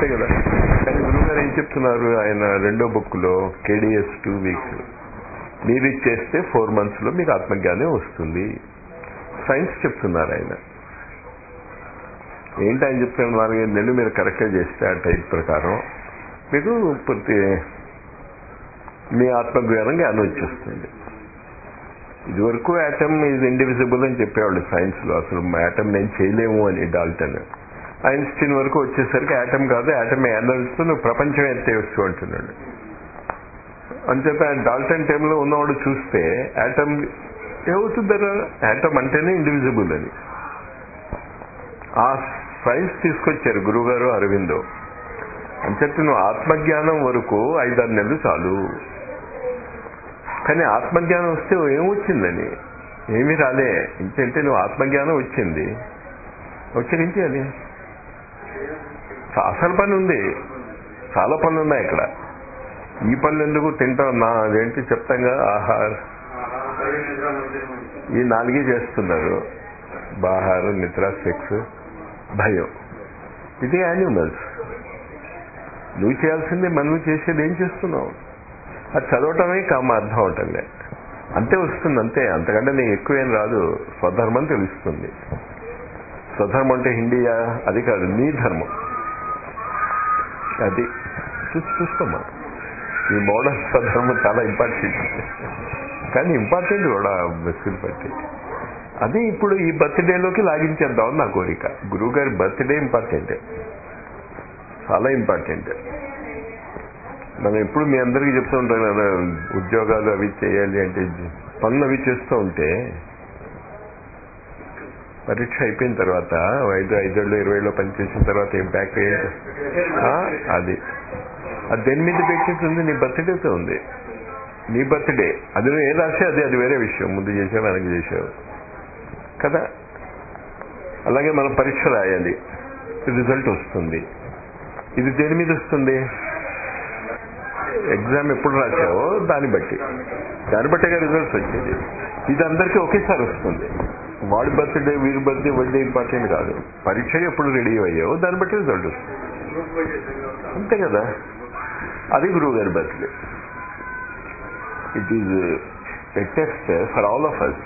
అంతే కదా కానీ గురువు గారు ఏం చెప్తున్నారు ఆయన రెండో బుక్ లో కేడిఎస్ టూ వీక్స్ మీరు ఇచ్చేస్తే ఫోర్ మంత్స్ లో మీకు ఆత్మజ్ఞానం వస్తుంది సైన్స్ చెప్తున్నారు ఆయన ఏంటి ఆయన చెప్తున్నారు నాలుగైదు నెలలు మీరు కరెక్ట్గా చేస్తే ఆ టైప్ ప్రకారం మీకు పూర్తి మీ ఆత్మజ్ఞానం జ్ఞానం వచ్చేస్తుంది ఇదివరకు యాటమ్ ఈజ్ ఇండివిజిబుల్ అని చెప్పేవాళ్ళు సైన్స్ లో అసలు యాటమ్ నేను చేయలేము అని డాల్టన్ ఐన్స్టీన్ వరకు వచ్చేసరికి యాటమ్ కాదు యాటమ్ ఎనర్జీతో తో నువ్వు ప్రపంచం ఎత్తేయచ్చు అంటున్నాడు అంచేత డాల్టన్ టైంలో ఉన్నవాడు చూస్తే యాటమ్ ఏమవుతుందరా యాటమ్ అంటేనే ఇండివిజిబుల్ అని ఆ సైన్స్ తీసుకొచ్చారు గురుగారు అరవిందో అంచేత నువ్వు ఆత్మజ్ఞానం వరకు ఐదారు నెలలు చాలు కానీ ఆత్మజ్ఞానం వస్తే ఏమొచ్చిందని ఏమీ రాలే ఇంకంటే నువ్వు ఆత్మజ్ఞానం వచ్చింది వచ్చి ఏం చేయాలి అసలు పని ఉంది చాలా పనులు ఉన్నాయి ఇక్కడ ఈ పనులు ఎందుకు తింటాం నా అదేంటి చెప్తాంగా ఆహార ఈ నాలుగే చేస్తున్నారు బాహారం నిద్ర సెక్స్ భయం ఇది యానిమల్స్ నువ్వు చేయాల్సిందే మనం చేసేది ఏం చేస్తున్నావు అది చదవటమే కామ అర్థం అవటంలే అంతే వస్తుంది అంతే అంతకంటే నీకు ఎక్కువేం రాదు స్వధర్మం తెలుస్తుంది స్వధర్మం అంటే హిందీయా అది కాదు నీ ధర్మం అది చూసి చూసుకోమా ఈ మోడల్ స్వధర్మం చాలా ఇంపార్టెంట్ కానీ ఇంపార్టెంట్ కూడా బస్సులు బట్టి అది ఇప్పుడు ఈ బర్త్డేలోకి లాగించేద్దాం నా కోరిక గురువు గారి బర్త్డే ఇంపార్టెంట్ చాలా ఇంపార్టెంట్ మనం ఎప్పుడు మీ అందరికీ చెప్తూ ఉంటాం కదా ఉద్యోగాలు అవి చేయాలి అంటే పనులు అవి చేస్తూ ఉంటే పరీక్ష అయిపోయిన తర్వాత ఐదు ఐదేళ్ళు ఇరవైలో పనిచేసిన తర్వాత ఏం బ్యాక్ అది అది దేని మీద పెట్టింది నీ బర్త్డేతో ఉంది నీ బర్త్డే అది నువ్వు ఏ రాసే అది అది వేరే విషయం ముందు చేసావు వెనక్కి చేసావు కదా అలాగే మనం పరీక్ష రాయాలి రిజల్ట్ వస్తుంది ఇది దేని మీద వస్తుంది ఎగ్జామ్ ఎప్పుడు రాసావో దాన్ని బట్టి దాన్ని బట్టిగా రిజల్ట్స్ వచ్చేది ఇది అందరికీ ఒకేసారి వస్తుంది వాడి బర్త్డే వీరి బర్త్డే వడ్డే ఇంపార్టెంట్ కాదు పరీక్ష ఎప్పుడు రెడీ అయ్యావో దాన్ని బట్టి రిజల్ట్ వస్తుంది అంతే కదా అది గురువు గారి birthday it is a test for all of us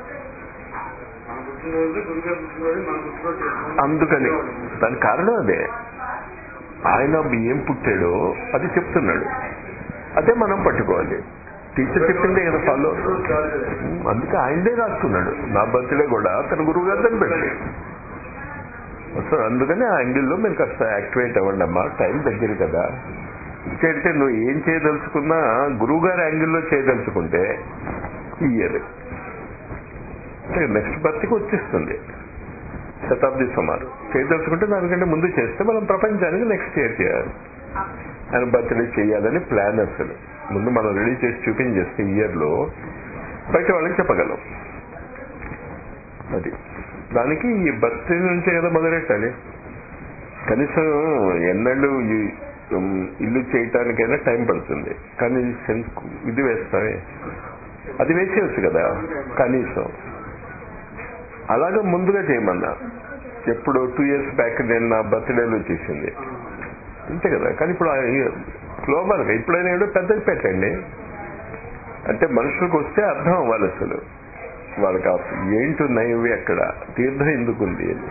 అందుకని దాని కారణం అదే ఆయన ఏం పుట్టాడో అది చెప్తున్నాడు అదే మనం పట్టుకోవాలి టీచర్ చెప్పిందే కదా ఫాలో అందుకే ఆయనదే రాస్తున్నాడు నా బర్త్డే కూడా తన గురువు గారు దాన్ని పెట్టి సో అందుకని ఆ యాంగిల్లో మీరు కాస్త యాక్టివేట్ అవ్వండి అమ్మా టైం దగ్గర కదా అంటే నువ్వు ఏం చేయదలుచుకున్నా గురువు గారి యాంగిల్లో చేయదలుచుకుంటే ఇయర్ నెక్స్ట్ బర్త్కి వచ్చేస్తుంది శతాబ్ది సుమారు చేయదలుచుకుంటే దానికంటే ముందు చేస్తే మనం ప్రపంచానికి నెక్స్ట్ ఇయర్ చేయాలి ఆయన బర్త్డే చేయాలని ప్లాన్ అసలు ముందు మనం రెడీ చేసి చూపించేస్తే ఇయర్లో బయట వాళ్ళకి చెప్పగలం అది దానికి ఈ బర్త్డే నుంచే కదా మొదలెట్టాలి కనీసం ఎన్నళ్ళు ఇల్లు చేయటానికైనా టైం పడుతుంది కానీ ఇది వేస్తామే అది వేసేయచ్చు కదా కనీసం అలాగే ముందుగా చేయమన్నా ఎప్పుడు టూ ఇయర్స్ బ్యాక్ నేను నా బర్త్డేలో చేసింది అంతే కదా కానీ ఇప్పుడు గ్లోబల్గా ఇప్పుడైనా ఏదో పెద్దది పెట్టండి అంటే మనుషులకు వస్తే అర్థం అవ్వాలి అసలు వాళ్ళకి ఏంటున్నాయి ఇవి అక్కడ తీర్థం ఎందుకుంది అని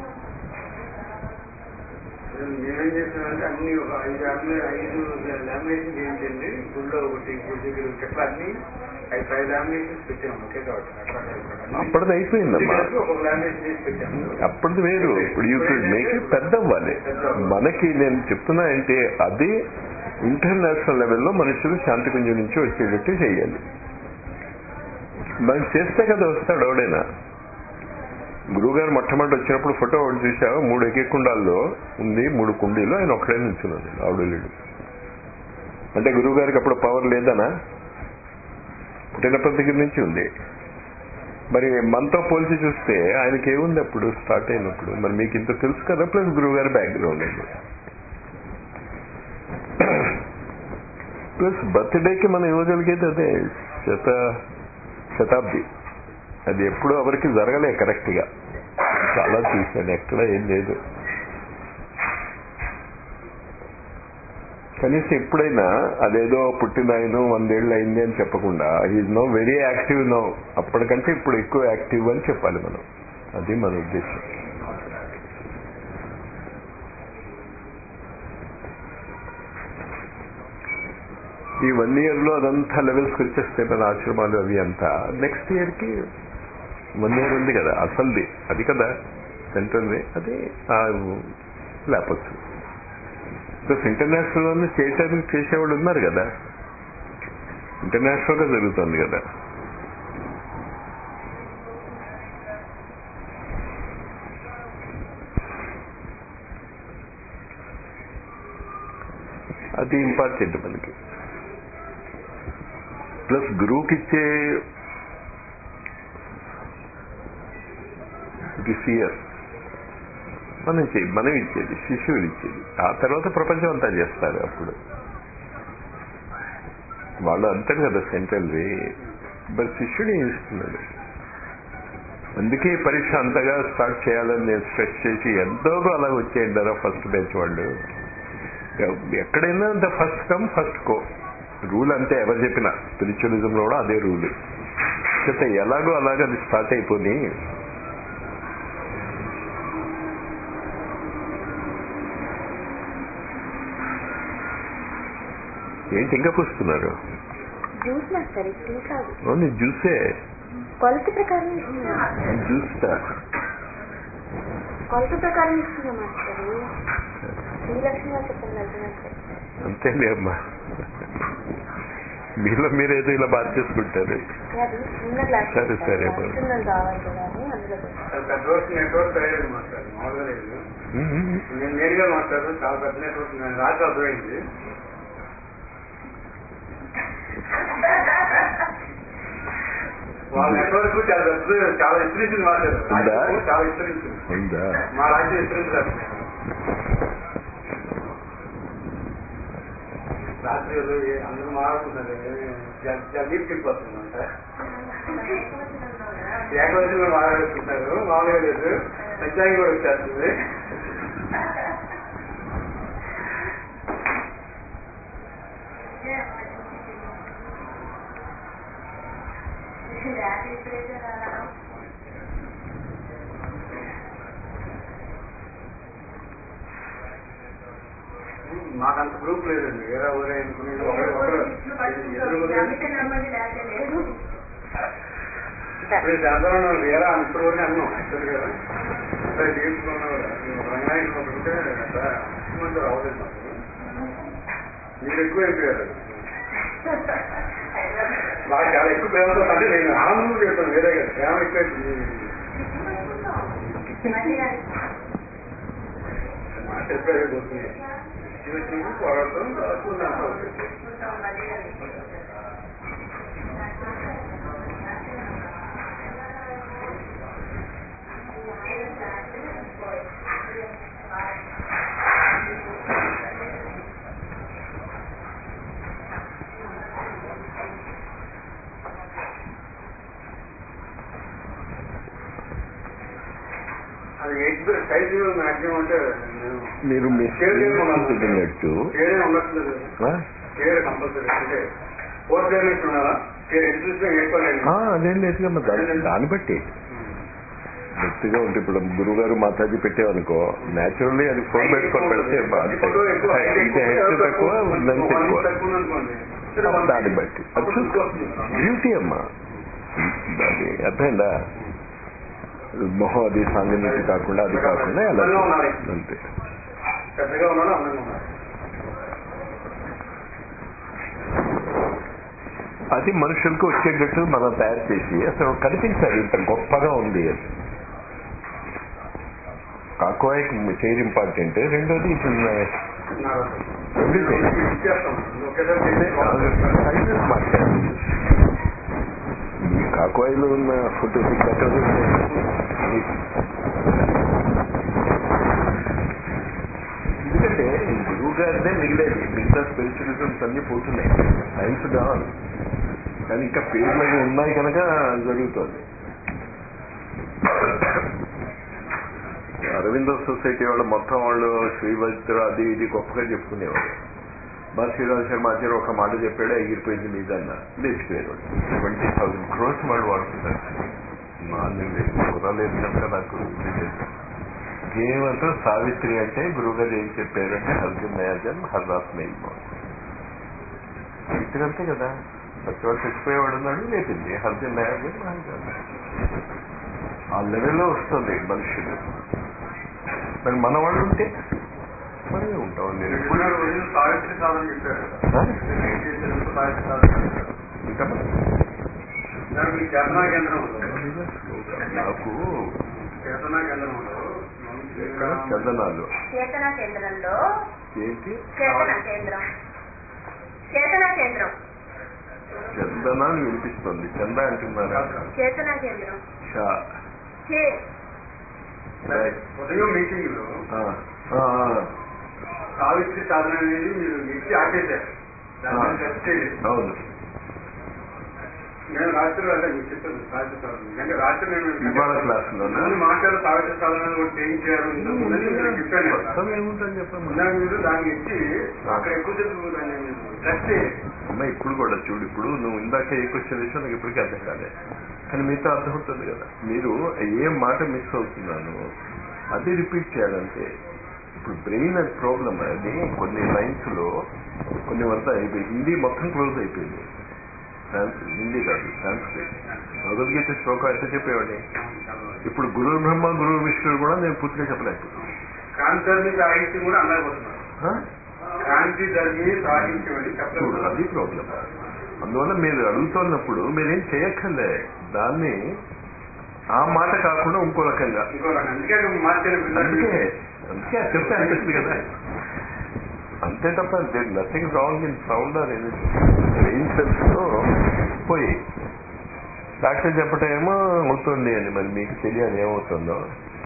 మేమేం చేస్తున్నామంటే అన్ని ఒక ఐదు ఆమ్లే ఐదు లామినేషన్ చేయించండి గుళ్ళో ఒకటి గుడి దగ్గర ఒకటి అట్లా అన్ని ఐదు ఫైవ్ లామినేషన్స్ పెట్టాము ఒకే చోట అట్లా అట్లా. అప్పటిది అయిపోయిందమ్మా గుడి ఒక లామినేషన్ చేసి పెట్టాము అప్పటిది వేరు ఇప్పుడు యూ కుడ్ మేక్ ఇట్ పెద్ద అవ్వాలి మనకి నేను చెప్తున్నా అంటే అది ఇంటర్నేషనల్ లెవెల్లో మనుషులు శాంతి కుంజం నుంచి వచ్చేటట్టు చేయాలి మనం చేస్తే కదా వస్తాడు ఎవడైనా గురువుగారు మొట్టమొదటి వచ్చినప్పుడు ఫోటో ఒకటి చూసావు మూడు ఎక్కెకుండాల్లో ఉంది మూడు కుండీలు ఆయన ఒక్కడే నిల్చున్నాడు ఆవిడలేడు అంటే గురువు గారికి అప్పుడు పవర్ లేదనా పుట్టినప్పటి దగ్గర నుంచి ఉంది మరి మనతో పోల్చి చూస్తే ఆయనకి ఏముంది అప్పుడు స్టార్ట్ అయినప్పుడు మరి మీకు ఇంత తెలుసు కదా ప్లస్ గురువు గారి బ్యాక్గ్రౌండ్ అండి ప్లస్ బర్త్డేకి మనం ఇవ్వగలిగేది అదే శత శతాబ్ది అది ఎప్పుడు ఎవరికి జరగలే కరెక్ట్ గా చాలా చూశాను ఎక్కడ ఏం లేదు కనీసం ఎప్పుడైనా అదేదో పుట్టినాయను వందేళ్ళు అయింది అని చెప్పకుండా is no very active no అప్పటికంటే ఇప్పుడు ఎక్కువ యాక్టివ్ అని చెప్పాలి మనం అది మన ఉద్దేశం ఈ వన్ ఇయర్ లో అదంతా లెవెల్స్కి వచ్చేస్తే మన ఆశ్రమాలు అవి అంతా నెక్స్ట్ ఇయర్ కి వన్ ఇయర్ ఉంది కదా అసలుది అది కదా సెంట్రల్ది అది లేపచ్చు ప్లస్ ఇంటర్నేషనల్ లోనే చేయటానికి చేసేవాళ్ళు ఉన్నారు కదా ఇంటర్నేషనల్ గా జరుగుతుంది కదా అది ఇంపార్టెంట్ మనకి ప్లస్ గురువుకి ఇచ్చే ఫియర్ మనం చే మనం ఇచ్చేది శిష్యుడు ఇచ్చేది ఆ తర్వాత ప్రపంచం అంతా చేస్తారు అప్పుడు వాళ్ళు అంటారు కదా సెంట్రల్వి బట్ శిష్యుడు ఏం ఇస్తున్నాడు అందుకే ఈ పరీక్ష అంతగా స్టార్ట్ చేయాలని నేను స్ట్రెస్ చేసి ఎంతోగా అలా వచ్చేయంటారా ఫస్ట్ బ్యాచ్ వాళ్ళు ఎక్కడైనా ద ఫస్ట్ కమ్ ఫస్ట్ కో రూల్ అంతే ఎవరు చెప్పినా స్పిరిచువలిజంలో కూడా అదే రూల్ అయితే ఎలాగో అలాగ అది స్టార్ట్ అయిపోయి ఏంటి ఇంకా పుస్తున్నారు జ్యూస్ మాస్టర్ ఇది టీ కాదు ఓన్లీ జ్యూసే కొలత ప్రకారం ఇస్తున్నా జ్యూస్తా కొలత ప్రకారం ఇస్తున్నా మాస్టర్ టీ లక్ష్మి గారు చెప్పండి అర్థమైతే అంతేలే అమ్మా మీలో మీరేదో ఇలా బాధ చేసుకుంటారు అది చిన్న గ్లాస్ సరే, సరే. చిన్నది కావాలి కదా అని అందులో పెట్టాను. పెద్ద రోజు నెట్వర్క్ తయారు మాస్టర్ మామూలుగా లేదు నేను నేరుగా మాట్లాడు చాలా పెద్ద నెట్వర్క్ నేను రాత్రి అర్థమైంది వాళ్ళ నెట్వర్క్ చాలా పెద్ద చాలా విస్తరించింది మాట్లాడు ఉందా? రాజ్యం చాలా విస్తరించింది ఉందా మా రాజ్యం విస్తరించారు రాత్రి ఏ- అందరూ మాట్లాడుతున్నారు జల్దీప్ తిప్పిపోతుందంట ఏకవచనంలో మాట్లాడుతుంటారు మామూలుగా లేదు పంచాంగం కూడా వచ్చేస్తుంది మాకంత గ్రూప్ లేదండి వేరే ఊరే అనుకుని ఒకరు ఒకరు ఎదురుగురు ఇప్పుడు చంద్రబాబు వేరే ఇప్పుడు వరకు అన్నాం యాక్చువల్ గా అక్కడ తీసుకున్నా కూడా రంగాయణ ఉంటే అక్కడ ముఖ్యమంత్రి రావలేదు మాకు మీరు ఎక్కువ అయిపోయారు నాకు చాలా ఎక్కువ ప్రేమతో అంటే నేను ఆనందం చెప్తాను వేరే కదా ప్రేమ ఎక్కువ మాట చెప్పారు పోతుంది వచ్చినప్పుడు పోరాడతాం రాసుకున్నాను అది ఎయిట్ సైజు మాక్సిమం అంటే నేను మీరు మీ చెప్పినట్టు షేర్ ఉండట్లేదు ఆ? షేర్ కంపల్సరీ అంటే ఫోర్ షేర్ నుంచి ఉండాలా షేర్ ఎటు చూసినా ఎక్కువలేదు ఆ, అదేం లేదు అమ్మా దాన్ని దాన్ని బట్టి వ్యక్తిగా ఉంటే ఇప్పుడు గురువు గారు మాతాజీ పెట్టావనుకో న్యాచురల్లీ అది ఫోన్ పెట్టుకొని పెడితే బాగా ఇది హెడ్ తక్కువ లెంత్ ఎక్కువ దాన్ని బట్టి అది చూసుకో బ్యూటీ అమ్మా అది అర్థమైందా మొహం అది సాంగన్యత కాకుండా అది కాకుండా అలా అంతే పెద్దగా ఉన్నాడు అందంగా ఉన్నాడు అది మనుషులకు వచ్చేటట్టు మనం తయారు చేసి అసలు కనిపించాలి ఇంత గొప్పగా ఉంది అని కాకోయ్ చైర్ ఇంపార్టెంట్ రెండోది ఇది Everything. సైజెస్ మార్చారు ఈ కాకోయిలో ఉన్న ఫోటో ఎక్కడ ఎందుకంటే ఈ గురువు గారిదే మిగిలేదు మిగతా స్పిరిచువలిజమ్స్ అన్ని పోతున్నాయి సైన్స్ కావాలి కానీ ఇంకా పేర్లు అవి ఉన్నాయి కనుక జరుగుతుంది అరవిందో సొసైటీ వాళ్ళు మొత్తం వాళ్ళు శ్రీవజ్ర అది ఇది గొప్పగా చెప్పుకునేవారు మా శ్రీరామ్ శర్మ ఆచార్య ఒక మాట చెప్పాడు ఎగిరిపోయింది మీదన్న లేచిపోయారు ట్వంటీ థౌసండ్ క్రోర్స్ వాళ్ళు వాడుతున్నారు నాలుగు కుదరలేదు కనుక నాకు ఇది లేదు కేవలం సావిత్రి అంటే గురువుగారు ఏం చెప్పారంటే హర్జన్ నయాజన్ హర్రాస్ మెయిల్ సావిత్రి అంతే కదా ప్రతివాడు చచ్చిపోయేవాడు ఉన్నాడు లేపింది హర్జన్ నయాజన్ ఆ లెవెల్లో వస్తుంది మనుషులు మరి మన వాళ్ళు ఉంటే మనమే ఉంటాం నేను ఎప్పుడు ఎప్పుడు రోజు సావిత్రి సాధన చెప్పారు ఆ? ఏం చేసేందుకు సావిత్రి సాధన చెప్పారు. ఇంకా దానికి మీ చేతనా కేంద్రంలో నాకు చేతనా కేంద్రంలో ఎక్కడ చందనాలు చేతన కేంద్రంలో ఏంటి చేతన కేంద్రం చేతన కేంద్రం చందనాలు వినిపిస్తుంది చంద అంటున్నారా చేతన కేంద్రం షా చే రైట్. ఉదయం మీటింగ్ లో ఆ, ఆ, ఆ. సావిత్రి సాధన అనేది మీరు ఎత్తి ఆపేశారు దాని మీద చర్చ చేయలేదు. అవును నేను రాత్రి అంటే మీకు చెప్పాను సావిత్రి సాధన అంటే రాత్రి నేను ఇవాళ క్లాసులోనా? ముందు మాట్లాడు సావిత్రి సాధన అనేది ఒకటి చేయించారు ఇంతకు ముందని నేను చెప్పాను కదా. మొత్తం ఏముంటుంది చెప్పమ్మా ఇందాక మీరు దాన్ని ఎత్తి అక్కడ ఎక్కువసేపు దాన్ని టచ్ చేయలేదు అమ్మ ఇప్పుడు కూడా చూడు ఇప్పుడు నువ్వు ఇందాక ఏ క్వశ్చన్ వేసా నాకు ఇప్పటికీ అర్థం కాలే కానీ మీతో అర్థమవుతుంది కదా మీరు ఏ మాట మిస్ అవుతున్నాను అది రిపీట్ చేయాలంటే ఇప్పుడు బ్రెయిన్ అది ప్రాబ్లం అది కొన్ని లైన్స్ లో కొన్ని వద్ద ఇది హిందీ మొత్తం క్లోజ్ అయిపోయింది సాన్స్- హిందీ కాదు సాంస్క్రిట్ భగవద్గీత శ్లోకం ఎంత చెప్పేవాడిని ఇప్పుడు గురు బ్రహ్మ గురు విష్ణువు కూడా నేను పూర్తిగా చెప్పలేకపోతున్నాను క్రాంతి సాహిత్యం కూడా అనలేకపోతున్నారు హ? క్రాంతి ధర్మి సాహిత్యం అని చూడు, చెప్పలేదు అది ప్రాబ్లం అందువల్ల మీరు అడుగుతున్నప్పుడు మీరేం చేయక్కర్లే దాన్ని ఆ మాట కాకుండా ఇంకో రకంగా ఇంకో రకం అందుకే మార్చిన అందుకే అందుకే అది చెప్తే అనిపిస్తుంది కదా అంతే తప్ప nothing wrong in sound are brain cells లో పోయి డాక్టర్ చెప్పటం ఏమో అవుతుంది అని మరి మీకు తెలియాలి ఏమవుతుందో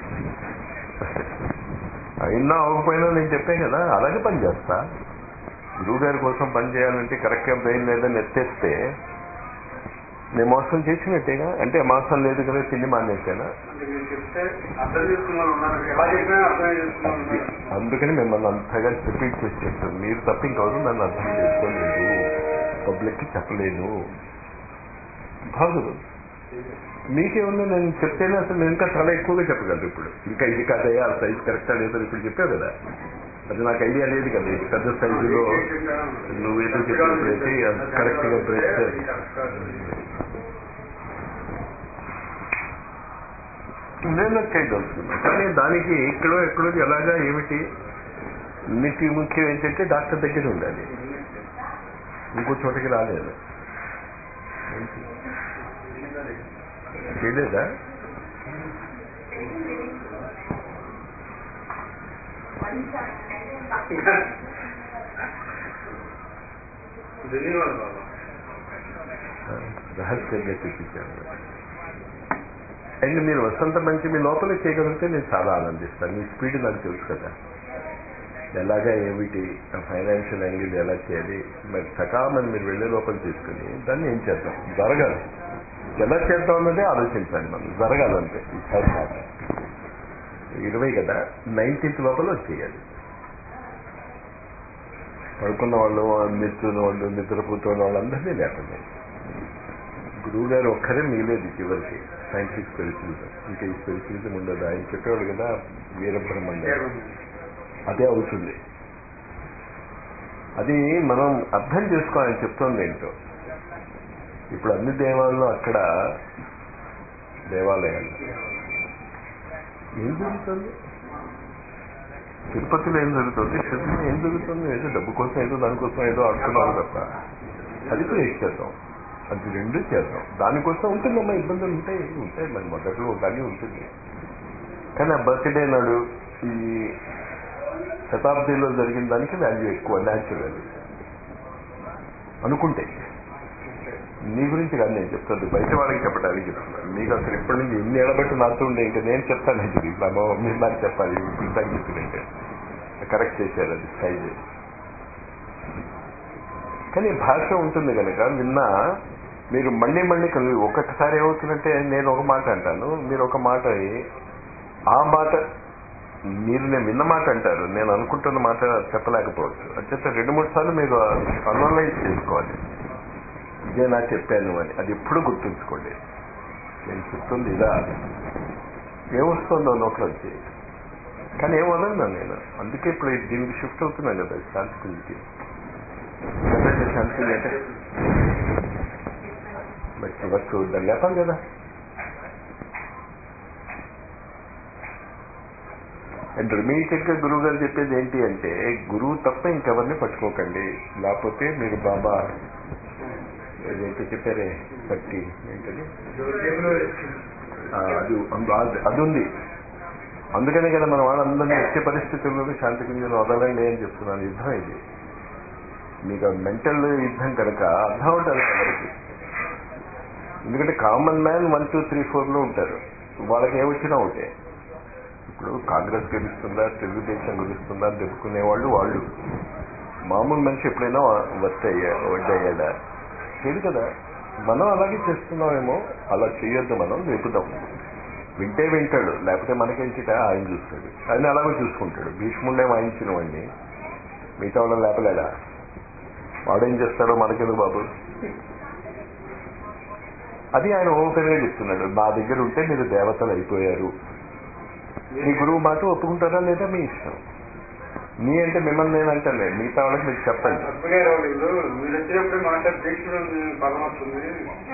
అయినా అవ్వకపోయినా నేను చెప్పే కదా అలాగే పని చేస్తా గురువు గారి కోసం పని చేయాలంటే కరెక్ట్ గా బ్రెయిన్ లేదని ఎత్తేస్తే నేను మోసం చేసినట్టేగా అంటే మోసం లేదు కదా తిండి మానేసానా అంటే మీరు చెప్తే అర్థం చేసుకున్న వాళ్ళు ఉన్నారు ఎలా చెప్పినా అర్థం చేసుకున్న వాళ్ళు ఉన్నారు అందుకని మిమ్మల్ని అంతగా రిపీట్ చేసి చెప్తాను మీరు తప్ప ఇంకెవరు నన్ను అర్థం చేసుకోలేదు పబ్లిక్ కి చెప్పలేను బాగోదు మీకేముందో నేను చెప్తేనే అసలు నేను ఇంకా చాలా ఎక్కువగా చెప్పగలను ఇప్పుడు ఇంకా ఇది కాదయ్యా ఆ సైజ్ కరెక్టా లేదో ఇప్పుడు చెప్పావు కదా అది నాకు ఐడియా లేదు కదా ఇది పెద్ద సైజులో నువ్వేదో చెప్పినప్పుడైతే అది కరెక్ట్ గా బ్రెస్ట్ నేను చేయగలుగుతున్నాను కానీ దానికి ఇక్కడో ఎక్కడో ఎలాగా ఏమిటి నీకు ముఖ్యం ఏంటంటే డాక్టర్ దగ్గర ఉండాలి ఇంకో చోటకి రాలేదు చేయలేదా ధన్యవాదాలు బాబా రహస్యంగా చూపించాను అండ్ మీరు వసంత మంచి మీ లోపల చేయగలిగితే నేను చాలా ఆనందిస్తాను మీ స్పీడ్ నాకు తెలుసు కదా ఎలాగా ఏమిటి ఫైనాన్షియల్ యాంగిల్ ఎలా చేయాలి మరి సకామని మీరు వెళ్ళే లోపల తీసుకుని దాన్ని ఏం చేద్దాం జరగాలి ఎలా చేద్దాం అన్నదే ఆలోచించాలి మనం జరగాలంటే ఈ టైం మాట ఇరవై కదా నైన్టీన్త్ లోపల వచ్చేయాలి పడుకున్న వాళ్ళు నిద్రున్న వాళ్ళు నిద్రపోతున్న వాళ్ళందరినీ లేకుండా గురువు గారు ఒక్కరే మిగిలేదు చివరికి సైంటిఫిక్ స్పిరిచువలిజం ఇంకా ఈ స్పిరిచువలిజం ఉండదు ఆయన చెప్పేవాడు కదా వీరబ్రహ్మం గారు అదే అవుతుంది అది మనం అర్థం చేసుకోవాలని చెప్తోంది ఏంటో ఇప్పుడు అన్ని దేవాల్లో అక్కడ దేవాలయాలు ఏం జరుగుతుంది తిరుపతిలో ఏం జరుగుతుంది తిరుపతిలో ఏం జరుగుతుంది ఏదో డబ్బు కోసం ఏదో దానికోసం ఏదో ఆడుతున్నాం తప్ప అది కూడా చేద్దాం అది రెండు చేద్దాం దానికోసం ఉంటుందమ్మా ఇబ్బందులు ఉంటాయి ఉంటాయి మరి మొదట్లో ఒకటి ఉంటుంది కానీ ఆ బర్త్డే నాడు ఈ శతాబ్దిలో జరిగిన దానికి వాల్యూ ఎక్కువ న్యాచురల్ అనుకుంటే నీ గురించి కాదు నేను చెప్తాను బయట వాళ్ళకి చెప్పడానికి చెప్తున్నాను మీకు అసలు ఇప్పటి నుంచి ఎన్ని ఎడబెట్టి నాతో ఉండే ఇంకా నేను చెప్తాను ఇది మా బావ మీరు నాకు చెప్పాలి ఇప్పుడు చెప్పినట్టే కరెక్ట్ చేశారు అది సైజ్ కానీ భాష ఉంటుంది కనుక విన్నా మీరు మళ్ళీ మళ్ళీ కలిగి ఒక్కొక్కసారి ఏమవుతుందంటే నేను ఒక మాట అంటాను మీరు ఒక మాట అయ్యి ఆ మాట మీరు నేను విన్న మాట అంటారు నేను అనుకుంటున్న మాట చెప్పలేకపోవచ్చు అంచేత రెండు మూడు సార్లు మీరు అనలైజ్ చేసుకోవాలి ఇదే నా చెప్పాను అని అది ఎప్పుడు గుర్తుంచుకోండి నేను చెప్తుంది ఇదా ఏమొస్తుందో నోట్లోంచి కానీ ఏం వదలను నేను అందుకే ఇప్పుడు దీనికి షిఫ్ట్ అవుతున్నాను కదా శాంతికులకి చెప్పండి శాంతికులు అంటే మరి చివరి చూద్దాం లేపాలి కదా అండ్ ఇమీడియట్ గా గురువు గారు చెప్పేది ఏంటి అంటే గురువు తప్ప ఇంకెవరిని పట్టుకోకండి లేకపోతే మీరు బాబా ఏదైతే చెప్పారే బట్టి ఏంటది ఆ, అది అందు- అది- అది ఉంది అందుకనే కదా మన వాళ్ళందరినీ ఎట్టి పరిస్థితుల్లోనూ శాంతి కుంజను వదలండి అని చెప్తున్నాను యుద్ధం ఇది మీకు మెంటల్ యుద్ధం కనుక అర్థం ఉంటుంది ఎవరికి ఎందుకంటే common man one two three four లో ఉంటారు వాళ్ళకి ఏమొచ్చినా ఒకటే ఇప్పుడు కాంగ్రెస్ గెలుస్తుందా తెలుగుదేశం గెలుస్తుందా దెబ్బకునే వాళ్ళు వాళ్ళు మామూలు మనిషి ఎప్పుడైనా వర్త్ అయ్యా వడ్డయ్యాడా లేదు కదా మనం అలాగే చేస్తున్నామేమో అలా చేయొద్దు మనం వెతుదాం వింటే వింటాడు లేకపోతే మనకేంటిట ఆయన చూస్తాడు ఆయన అలాగే చూసుకుంటాడు భీష్ముడే వాయించిన వాడిని మిగతా వాళ్ళని లేపలేడా వాడేం చేస్తాడో మనకెందుకు బాబు అది ఆయన ఓపెన్ గా చెప్తున్నాడు నా దగ్గర ఉంటే మీరు దేవతలు అయిపోయారు మీ గురువు మాట ఒప్పుకుంటారా లేదా మీ ఇష్టం నీ అంటే మిమ్మల్ని నేను అంటాను మిగతా వాళ్ళకి మీరు చెప్పండి అప్పగారు వీళ్ళు మీరు వచ్చినప్పుడు మాట దీక్షుడు పదం వస్తుంది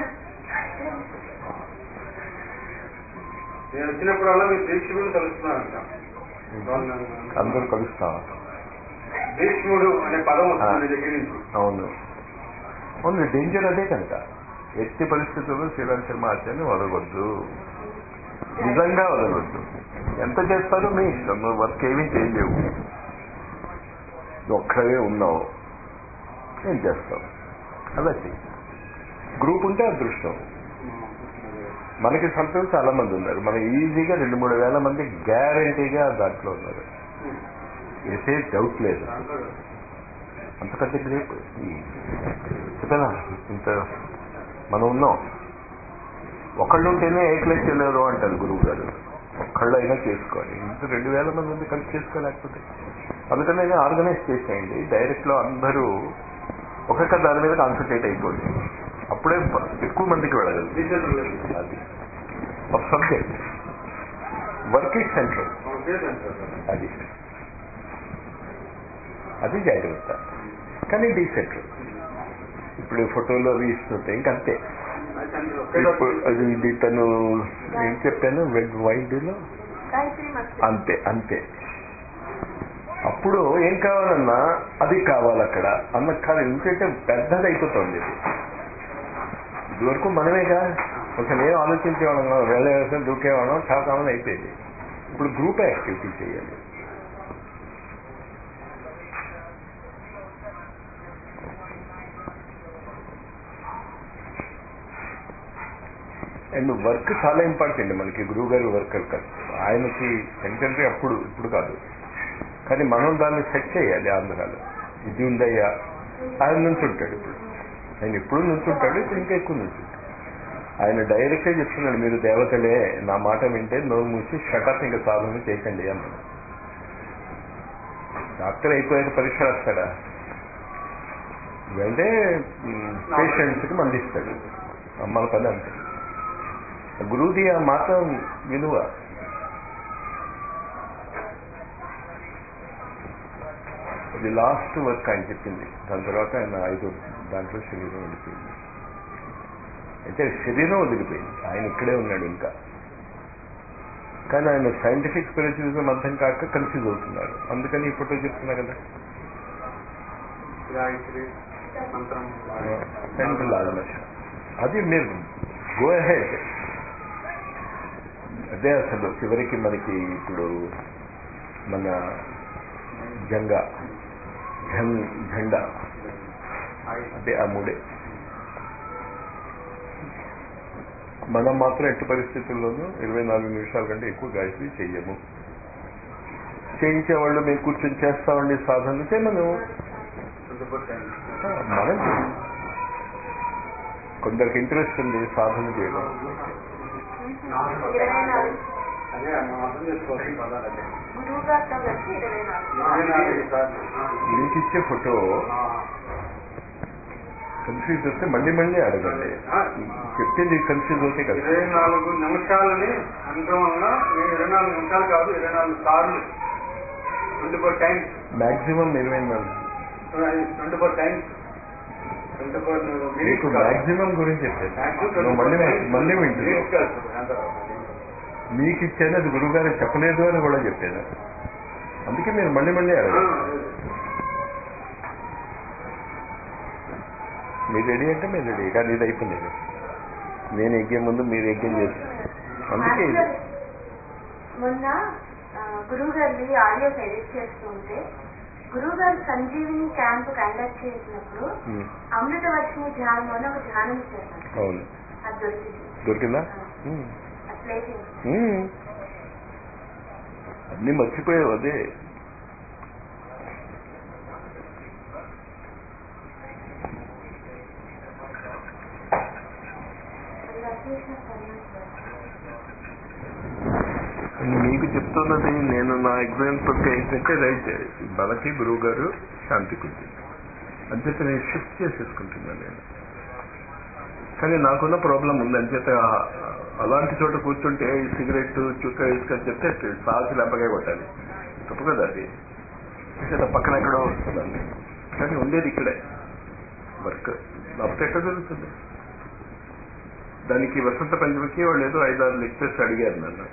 నేను వచ్చినప్పుడల్లా మీరు దీక్షుడు కలుస్తున్నారంట అందరూ కలుస్తాం భీష్ముడు అనే పదం వస్తుంది మీ దగ్గర నుంచి అవును అవును డేంజర్ అదే కనుక ఎట్టి పరిస్థితుల్లో శ్రీరామ్ శర్మ ఆచార్యని వదలవద్దు నిజంగా వదలవద్దు ఎంత చేస్తారో మీ ఇష్టం నువ్వు వర్క్ ఏమీ చేయలేవు నువ్వు ఒక్కడే ఉన్నావు ఏం చేస్తావు అలా చెయ్యి గ్రూప్ ఉంటే అదృష్టం మనకి సంతలు చాలా మంది ఉన్నారు మనం ఈజీగా రెండు మూడు వేల మంది గ్యారంటీగా దాంట్లో ఉన్నారు ఏసే డౌట్ లేదు అంతకంటే గ్రేట్ చెప్పానా ఇంత మనం ఉన్నాం ఒకళ్ళు ఉంటేనే ఏ క్లాస్ వెళ్ళారు అంటారు గురువు గారు ఒక్కళ్ళు అయినా చేసుకోవాలి ఇంత రెండు వేల మంది ఉంది కలిసి చేసుకోలేకపోతే అందుకనే ఆర్గనైజ్ చేసేయండి డైరెక్ట్ లో అందరూ ఒక్కొక్క దాని మీద కాన్సన్ట్రేట్ అయిపోండి అప్పుడే ఎక్కువ మందికి వెళ్ళగలరు అది ఒక సబ్జెక్ట్ వర్క్ ఇస్ సెంట్రల్ అది అది జాగ్రత్త కానీ డీసెంట్రల్ ఇప్పుడు ఫోటోలు అవి ఇస్తుంటే ఇంకంతే ఇప్పుడు అది ఇది తను ఏం చెప్పాను వెడ్ వైద్యులో గాయత్రి మంత్రి అంతే అంతే అప్పుడు ఏం కావాలన్నా అది కావాలి అక్కడ అన్న కాదు ఎందుకంటే పెద్దది అయిపోతుంది ఇది ఇదివరకు మనమేగా ఒక నేను ఆలోచించేవాళ్ళం వెళ్ళేవాళ్ళం దూకేవాళ్ళం చాలా కామన్ అయిపోయింది ఇప్పుడు గ్రూప్ యాక్టివిటీ చేయాలి అండ్ వర్క్ చాలా ఇంపార్టెంట్ మనకి గురువు గారి వర్క్ ఆయనకి సెంటరీ అప్పుడు ఇప్పుడు కాదు కానీ మనం దాన్ని సెట్ చేయాలి ఆంధ్రాలో ఇది ఉందయ్యా ఆయన నుంచుంటాడు ఇప్పుడు ఆయన ఎప్పుడు నుంచుంటాడు ఇప్పుడు ఇంకా ఎక్కువ నుంచుంటాడు ఆయన డైరెక్ట్గా చెప్తున్నాడు మీరు దేవతలే నా మాట వింటే నోరు మూసి షటప్ ఇంకా సాధన చేయకండి అన్నాడు డాక్టర్ అయిపోయాక పరీక్ష రాస్తాడా వెంటే పేషెంట్స్కి మందిస్తాడు అమ్మల పని అంతే గురువుది ఆ మాట విలువ అది లాస్ట్ వర్క్ ఆయన చెప్పింది దాని తర్వాత ఆయన ఐదు దాంట్లో శరీరం వదిలిపోయింది అయితే శరీరం వదిలిపోయింది ఆయన ఇక్కడే ఉన్నాడు ఇంకా కానీ ఆయన సైంటిఫిక్ స్పిరిచువలిజం అర్థం కాక కన్ఫ్యూజ్ అవుతున్నారు అందుకని ఇప్పట్లో చెప్తున్నా కదా గాయత్రి మంత్రం సెంట్రల్ ఆల్మోస్ట్ అది మీరు గో అహెడ్ అదే అసలు చివరికి మనకి ఇప్పుడు మన జంగా ఝం జెండా అదే ఆ మూడే మనం మాత్రం ఎట్టి పరిస్థితుల్లోనూ ఇరవై నాలుగు నిమిషాల కంటే ఎక్కువ గాయత్రి చెయ్యము చేయించే వాళ్ళు మేము కూర్చొని చేస్తామండి సాధనలు చేయమను ఆ, మనం చేయం. కొందరికి ఇంట్రెస్ట్ ఉంది సాధన చేయడం ఇరవై నాలుగు అదే మనం అర్థం చేసుకోవాలి ఈ పదాలు అదే గురువు గారితో కలిసి ఇరవై నాలుగు ఇరవై నాలుగు సార్లు మీకు ఇచ్చే ఫోటో ఆ, కన్ఫ్యూజ్ వస్తే మళ్ళీ మళ్ళీ అడగండి ఆ, చెప్పింది కన్ఫ్యూజ్ అవుతే కదా ఇరవై నాలుగు నిమిషాలని అనడం వల్ల నేను ఇరవై నాలుగు నిమిషాలు కాదు ఇరవై నాలుగు సార్లు ట్వంటీ ఫోర్ టైమ్స్ మాక్సిమం ఇరవై నాలుగు twenty four times twenty four మీకు మాక్సిమం గురించి చెప్పాను నువ్వు మళ్ళీ మళ్ళీ వింటున్నావు మీకు ఇచ్చాను అది గురువు గారు చెప్పలేదు అని కూడా చెప్పాను అందుకే మీరు మళ్ళీ మళ్ళీ అడగండి మీరు రెడీ అంటే మీరు రెడీ కానీ ఇది అయిపోయింది నేను ఎగ్గే ముందు మీరు ఎగ్గే చేస్తాను అందుకే ఇది మొన్న గురువు గారిని ఆడియోస్ ఎడిట్ చేస్తుంటే గురువు గారు సంజీవిని క్యాంప్ కండక్ట్ చేసినప్పుడు ఉమ్, అమృత వర్షిని ధ్యానం అని ఒక ధ్యానం చేశాను అవును అది దొరికింది దొరికిందా ఉమ్, అది ప్లే చేయండి ఉమ్. అన్నీ మర్చిపోయావు అదే అది రచయిత సన్యాసి. మీకు చెప్తున్నది నేను నా ఎగ్జాంపుల్ ఏంటంటే రైట్ మనకి గురువు గారు శాంతి కుంది అంచేత నేను షిఫ్ట్ చేసేసుకుంటున్నాను నేను కానీ నాకున్న ప్రాబ్లం ఉంది అంచేత ఆ- అలాంటి చోట కూర్చుంటే ఈ సిగరెట్ చుక్క ఇసుక చెప్తే సాల్సి లెంపగా కొట్టాలి తప్పు కదా అది అంచేత పక్కన ఎక్కడో వస్తుందండి కానీ ఉండేది ఇక్కడే వర్క్ లేకపోతే ఎక్కడ జరుగుతుంది దానికి వసంత పంచమికి వాళ్ళు ఏదో ఐదారు లెక్చర్స్ అడిగారు నన్ను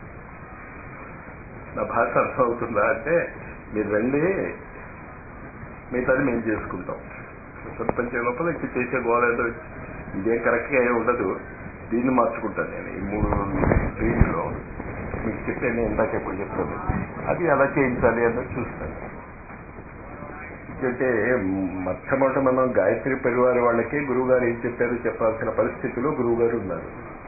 నా భాష అర్థం అవుతుందా అంటే మీరు రండి మిగతాది మేము చేసుకుంటాం ప్రపంచం లోపల ఇంక చేసే గోల ఏదో ఇదేం కరెక్ట్గా ఏమి ఉండదు దీన్ని మార్చుకుంటాను నేను ఈ మూడు రీతిలో మీకు చెప్పే నేను ఇందాక ఎప్పుడు చెప్తాను అది ఎలా చేయించాలి అన్నది చూస్తాను ఎందుకంటే మొట్టమొదట మనం గాయత్రి పరివార వాళ్ళకి గురువుగారు ఏం చెప్పారు చెప్పాల్సిన పరిస్థితిలో గురువుగారు ఉన్నారు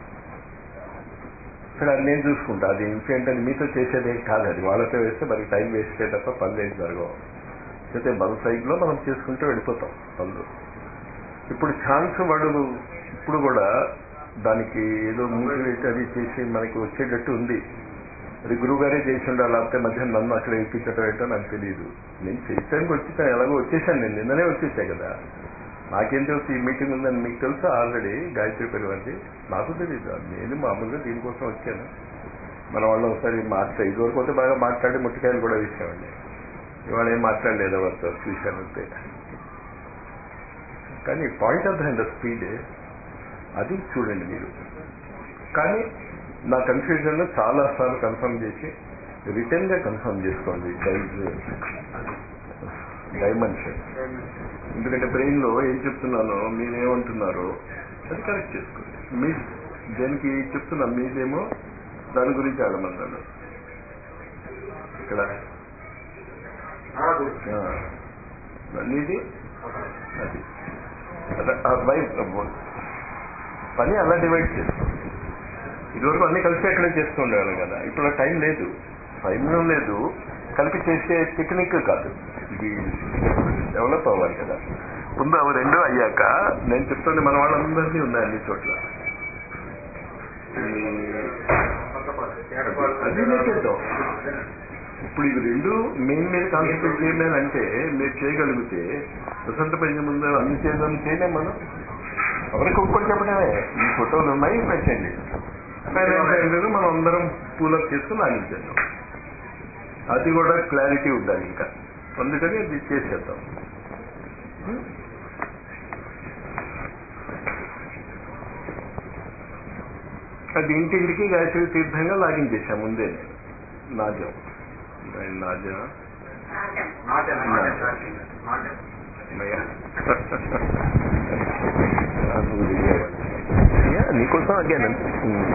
సరే అది నేను చూసుకుంటా అది ఇంకేంటని మీతో చేసేది ఏం కాదు అది వాళ్ళతో వేస్తే మనకి టైం వేస్ట్ తప్ప పనులు ఏం జరగవు అయితే మన సైడ్లో మనం చేసుకుంటూ వెళ్ళిపోతాం పనులు ఇప్పుడు ఛాన్స్ వాడు ఇప్పుడు కూడా దానికి ఏదో మోటివేట్ అది చేసి మనకి వచ్చేటట్టు ఉంది అది గురువుగారే చేసి ఉండాలి లేకపోతే మధ్య నన్ను అక్కడ ఎక్కించడం ఏంటో నాకు తెలియదు నేను చేయటానికి వచ్చేసాను ఎలాగో వచ్చేసాను నేను నిన్ననే వచ్చేసా కదా నాకేం తెలుసు ఈ మీటింగ్ ఉందని మీకు తెలుసా ఆల్రెడీ గాయత్రి పరివారిది నాకు తెలియదు నేను మామూలుగా దీనికోసం వచ్చాను మన వాళ్ళు ఒకసారి మాట్లాడి ఇదివరకు అయితే బాగా మాట్లాడి ముట్టికాయలు కూడా వేసామండి ఇవాళ ఏం మాట్లాడలేదు ఎవరితో చూశానంతే కానీ పాయింట్ ఆఫ్ ద స్పీడ్ అది చూడండి మీరు కానీ నా కన్ఫ్యూజన్ లో చాలా సార్లు కన్ఫర్మ్ చేసి రిటర్న్ గా కన్ఫర్మ్ చేసుకోండి డైమెన్షన్ ఎందుకంటే బ్రెయిన్ లో ఏం చెప్తున్నానో మీరేమంటున్నారో అది కరెక్ట్ చేసుకోండి మీ దేనికి చెప్తున్నా మీదేమో దాని గురించి ఆడమన్నాను ఇక్కడ ఆ, మీది అది అద- ఆ వైఫ్ పని అలా డివైడ్ చేసుకో ఇదివరకు అన్ని కలిసి అక్కడే చేస్తూ ఉండేవాళ్ళం కదా ఇప్పుడు ఆ టైం లేదు టైం లేదు కలిపి చేసే టెక్నిక్ కాదు ఇది డెవలప్ అవ్వాలి కదా ముందు అవి రెండు అయ్యాక నేను చెప్తుంది మన వాళ్ళందరినీ ఉన్నాయి అన్ని చోట్ల ఈ- అది నేను చేద్దాం ఇప్పుడు ఇవి రెండు మెయిన్ మీద కాన్సన్ట్రేట్ చేయలేని అంటే మీరు చేయగలిగితే వసంత పంచ ముందు అన్ని చేద్దాం చేయలేం మనం ఎవరికి ఒక్కటి చెప్పడమే ఈ ఫోటోలు ఉన్నాయి పెట్టండి ఫైనాన్స్ మనం అందరం పూలప్ చేసుకుని లాగించేద్దాం అది కూడా క్లారిటీ ఉండాలి ఇంకా అందుకని అది చేసేద్దాం అది ఇంటింటికి గాయత్రి తీర్థంగా లాగించేసాం ముందే నాజం నాజం అమ్మయ్య. ఆ, నువ్వు దిగేవాడు. యా, నీకోసం అడిగాను ఉమ్.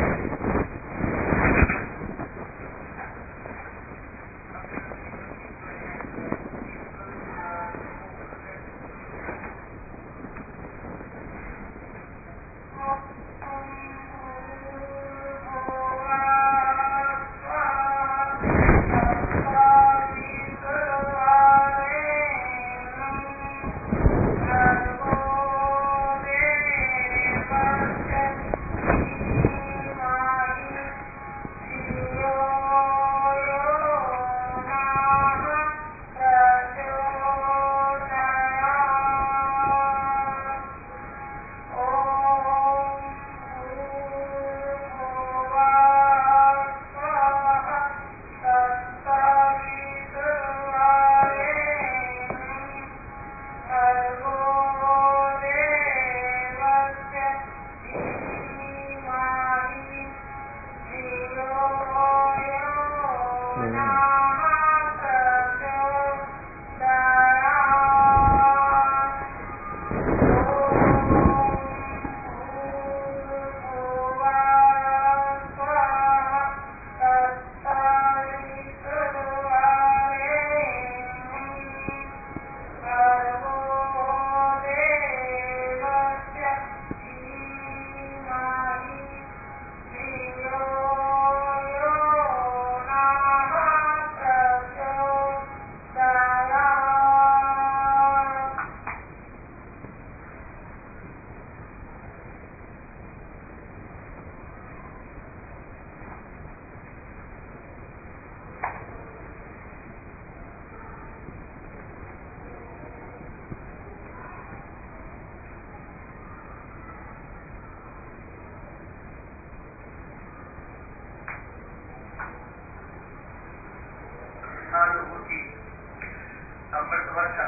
కృష్ణానుభూతి అమృత వర్ష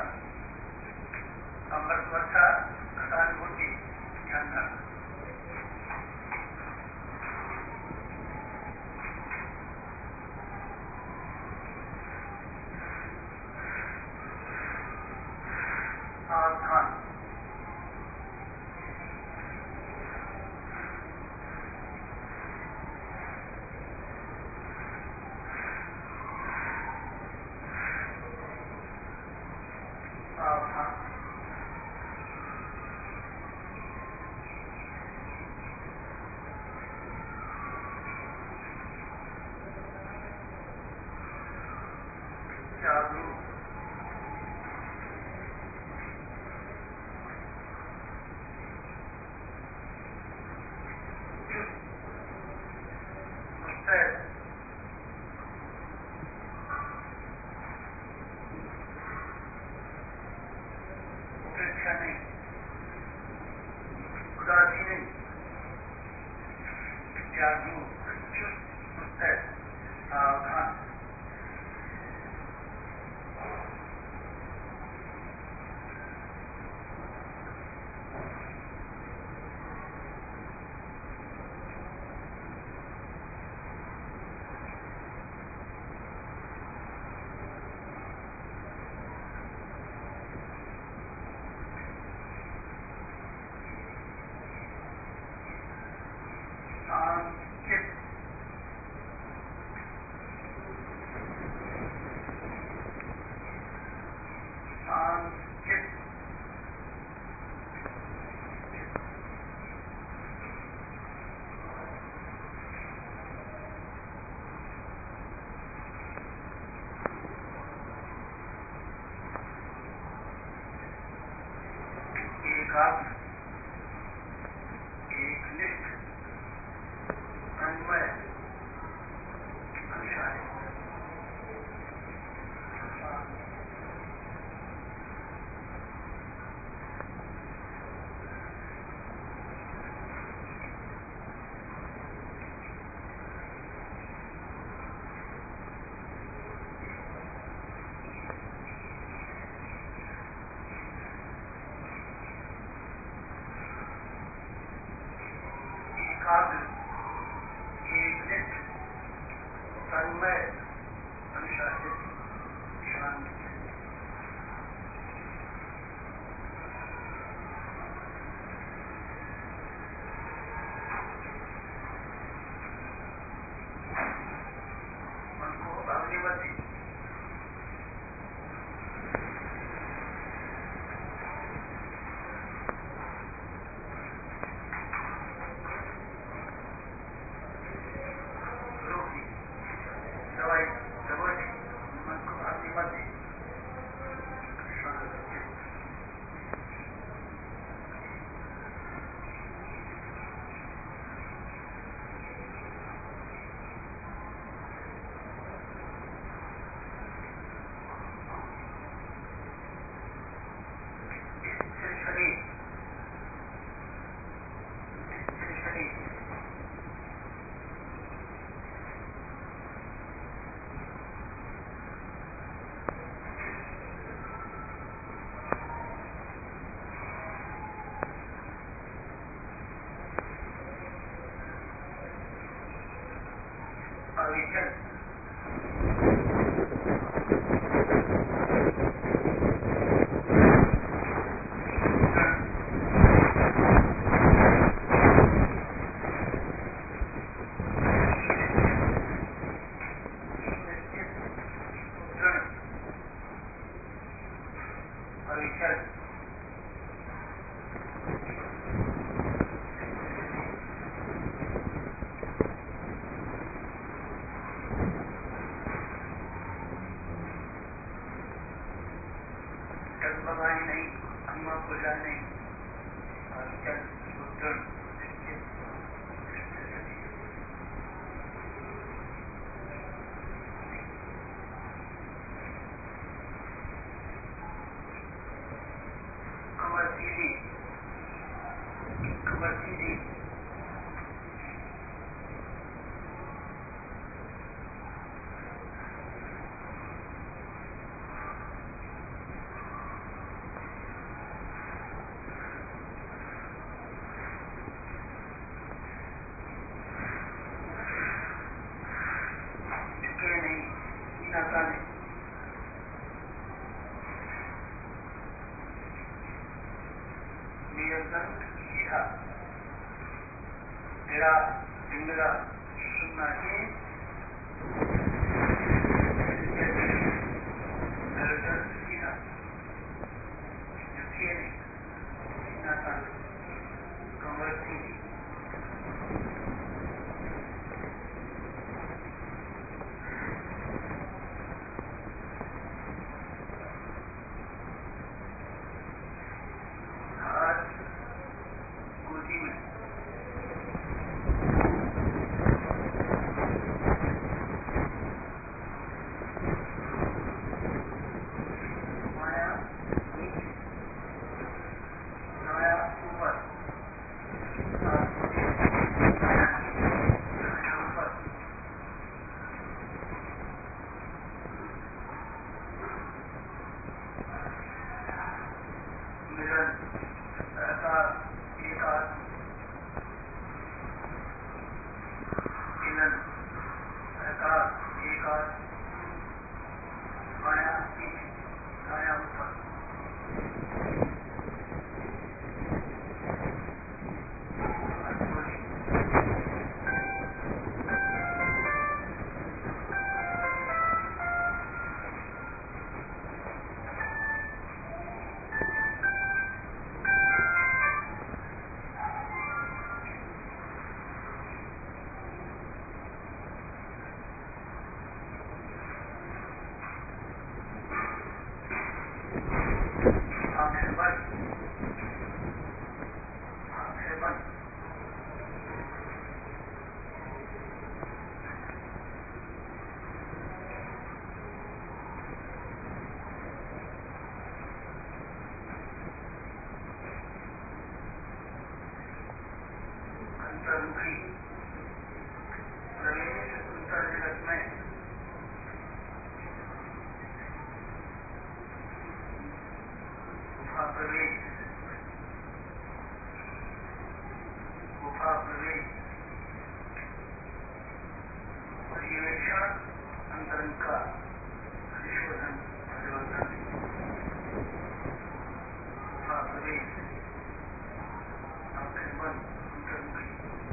అమృత వర్ష కృష్ణానుభూతి ధ్యాన सावधान सावधान जागरूक मुस्तैद उपेक्षा नहीं उदासी नहीं जागरूक चुस्त मुस्तैद सावधान शांत चित्त शांत चित्त एकाग्र एकनिष्ठ अन्वय अनुशासन चल डगमगाए नहीं अम्मा खुला नहीं और चल सुदृढ़ निश्चित कमर सीधी कमर सीधी झुके नहीं सीना ताने नियंत्रण सीधा तेरा जिंगला सुनना ही निरंतर सीधा झुकिए नहीं सीना ताने कमर सीधी हाथ गोदी में माया नीचे माया ऊपर हाथ नीचे, माया नीचे, माया ऊपर मिलन ऐसा एक आत्म मिलन ऐसा एक आत्म माया नीचे माया ऊपर अद्भुत आंखें बंद आंखें बंद अंतर्मुखी प्रवेश अंतर जगत में गुफा प्रवेश गुफा प्रवेश पर्यवेक्षण अंतरंग का संशोधन परिवर्तन गुफा प्रवेश आंखें बंद अंतर्मुखी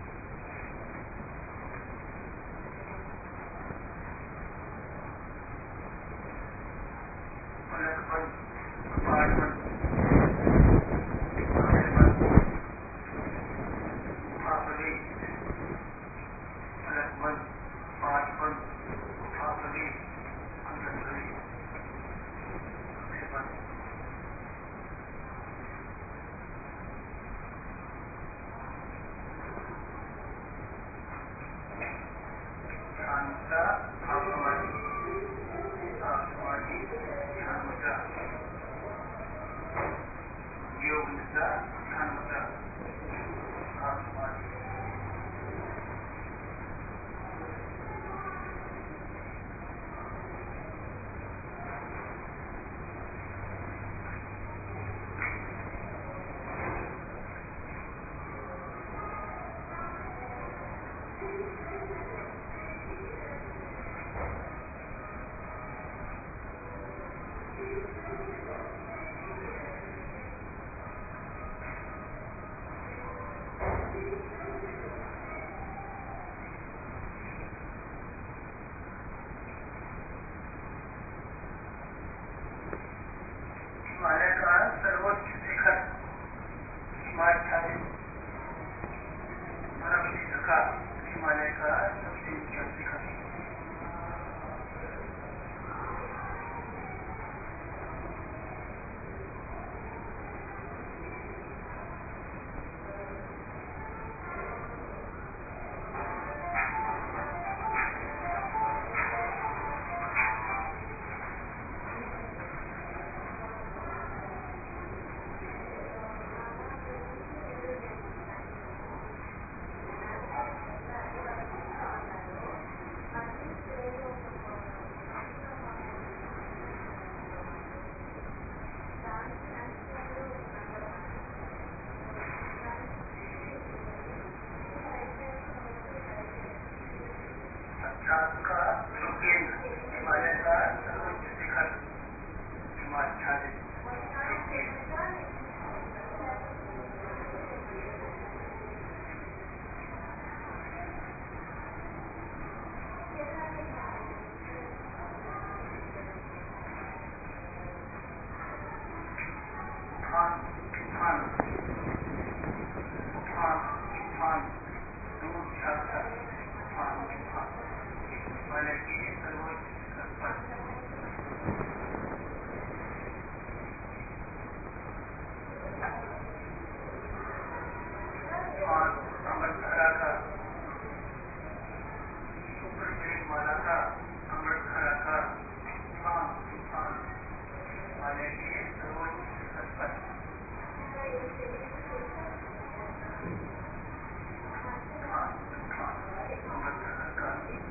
पलक बंद कपाट बंद आंखें बंद गुफा प्रवेश पलक बंद कपाट बंद गुफा प्रवेश अंदर प्रवेश आंखें बंद शांता आत्मानी आत्मानी ध्यान मुद्रा Tufan, Tufan, Tufan, Tufan, दूर जाकर तूफान तूफान वाले की सर्वोच्च स्तर पर तूफान अमृतधारा का शुक्र मेघमाला का अमृतधारा का तूफान तूफान वाले की सर्वोच्च स्तर पर तूफान तूफान अमृतधारा का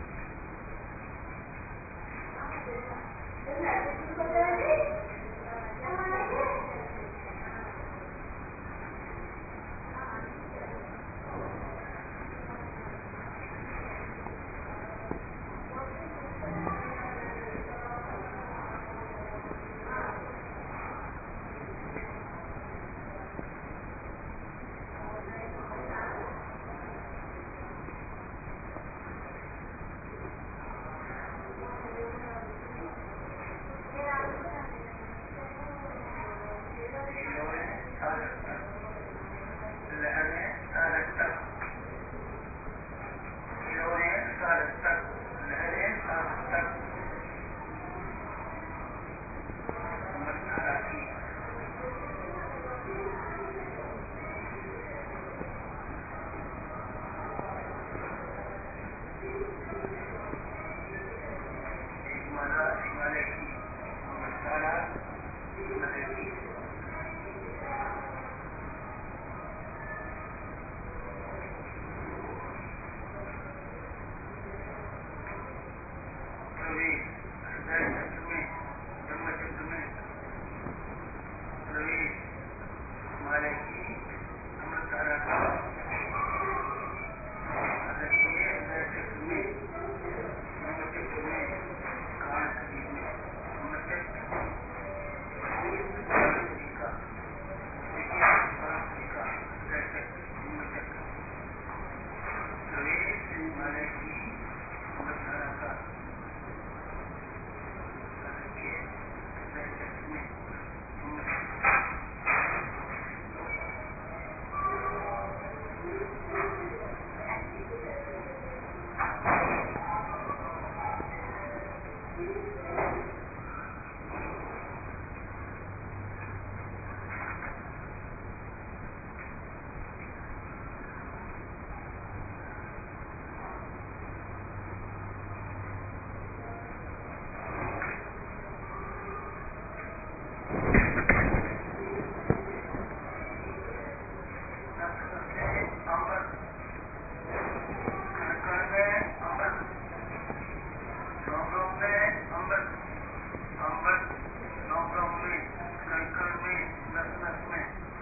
शीलों सागर तक लहरें सागर तक शीलों सागर तक लहरें सागर तक अमृतधारा की हिमालय हिमालय की अमृतधारा हिमालय की प्रवेश हृदय चक्र में ब्रह्म चक्र में प्रवेश हमारे की अमृतधारा का हृदय में हृदय चक्र में ब्रह्म चक्र में कान शरीर में ब्रह्म चक्र परमश्री का परमश्री का हृदय चक्र ब्रह्म चक्र प्रवेश हमारे की अमृतधारा का अमृत कण कण में अमृत रोम रोम में अमृत अमृत रोम रोम में कण कण में नस नस में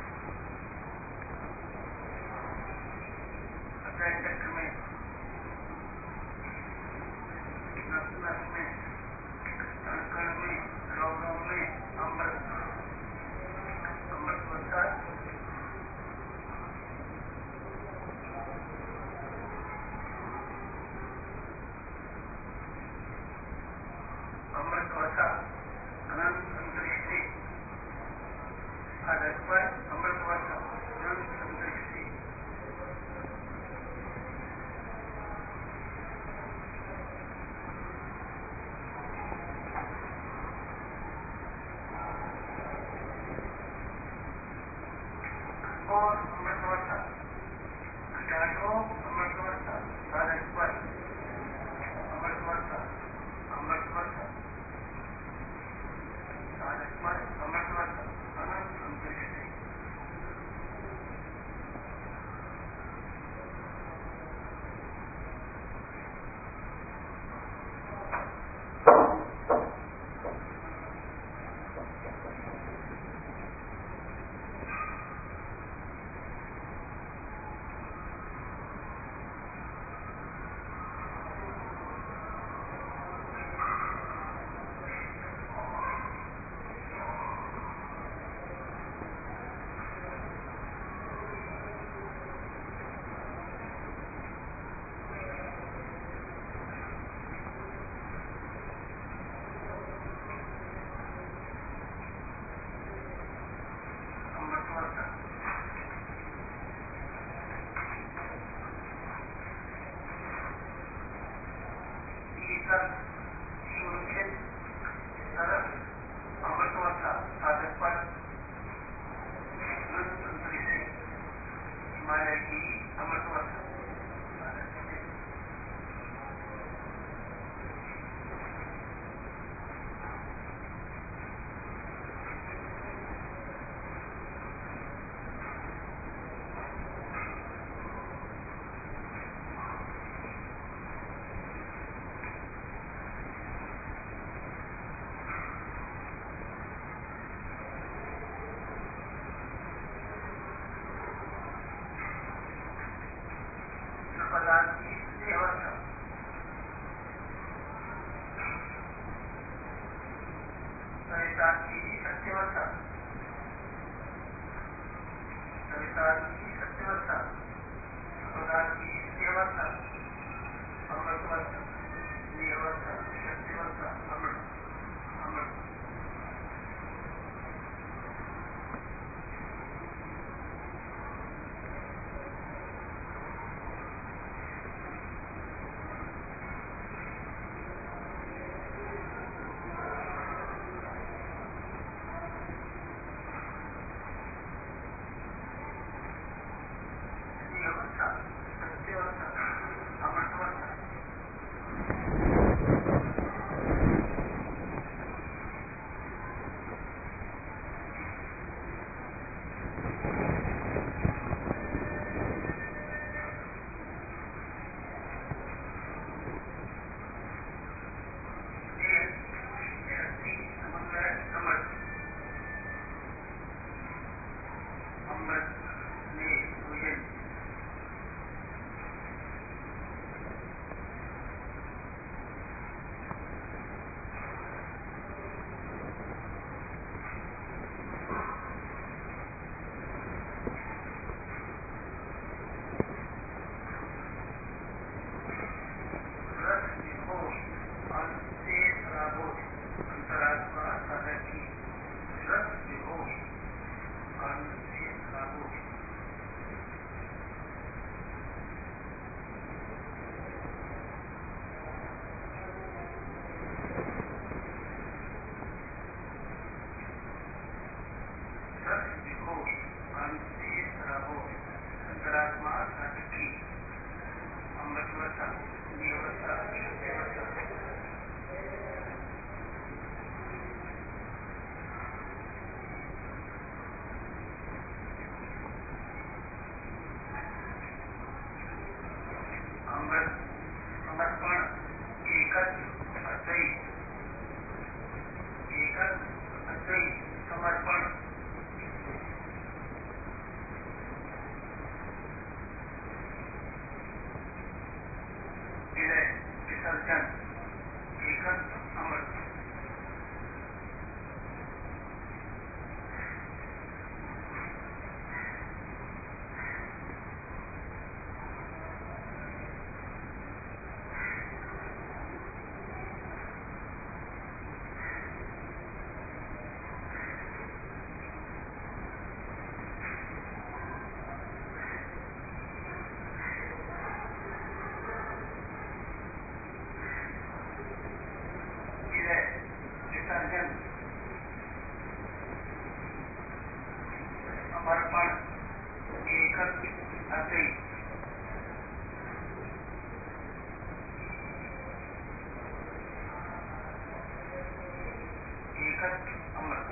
हृदय चक्र में नस नस में कण कण में रोम रोम में अमृत अमृत वर्षा अमृत वर्षा अनंत अंतरिक्षी आदर्श पर अमृत वर्षा अनंत अंतरिक्षी और अमृत वर्षा घटाटो अमृत वर्षा आदर्श पर अमृत वर्षा अमृत वर्षा आदर्श पर अमृत वर्षा अनंत अंतरिक्ष सविता की सत्यवता सविता की सत्यवता सदा की सेवता अमृतवता नियवता सत्यवता अमृत अमृत नियवता सत्यवता अमृतवता अंतरात्मा साधकी अमृतवता नियवता सत्यवता अमृत समर्पण एकच अद्वैत एकच अद्वैत समर्पण विलय विसर्जन एकच अमृत विलय विसर्जन समर्पण एकच अद्वैत एकच अमृत